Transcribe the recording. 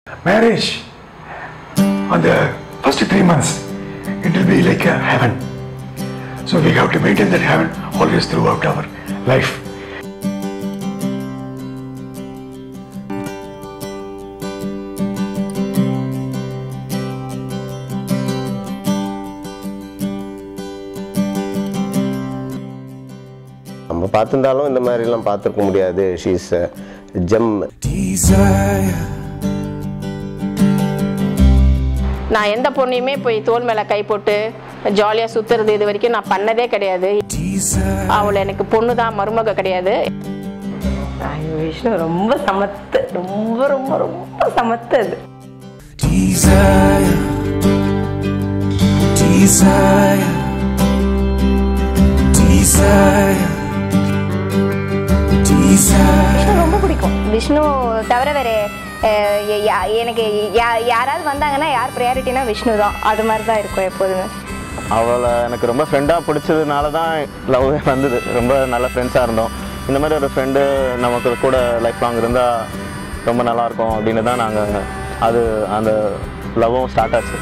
Marriage, on the first three months, it will be like a heaven. So we have to maintain that heaven always throughout our life. நம்ம பார்த்துருந்தாலும் இந்த மாதிரிலாம் பார்த்துருக்க முடியாது she's GeM நான் எந்த பொண்ணையுமே போய் தோல் மேலே கை போட்டு ஜாலியாக சுற்றுறது இது வரைக்கும் நான் பண்ணதே கிடையாது அவள் எனக்கு பொண்ணு தான் மருமக கிடையாது ஐயோ, விஷ்ணு ரொம்ப சமத்து ரொம்ப ரொம்ப ரொம்ப சமத்து அது Desire, desire, desire, desire. Vishnu ரொம்ப பிடிக்கும் விஷ்ணு தவிர வேற அஹ், ய- யா- எனக்கு யா- யாராவது வந்தாங்கன்னா யார் ப்ரையாரிட்டினா விஷ்ணு தான் அது மாதிரி தான் இருக்கும் எப்போதுமே அவளை எனக்கு ரொம்ப ஃப்ரெண்டாக பிடிச்சதுனால தான் லவ் வந்தது ரொம்ப நல்ல ஃப்ரெண்ட்ஸாக இருந்தோம் இந்த மாதிரி ஒரு ஃப்ரெண்டு நமக்கு கூட லைஃப் லாங் இருந்தால் ரொம்ப நல்லாயிருக்கும் அப்படின்னு தான் நாங்கள் அது அந்த லவ்வும் ஸ்டார்ட் ஆச்சு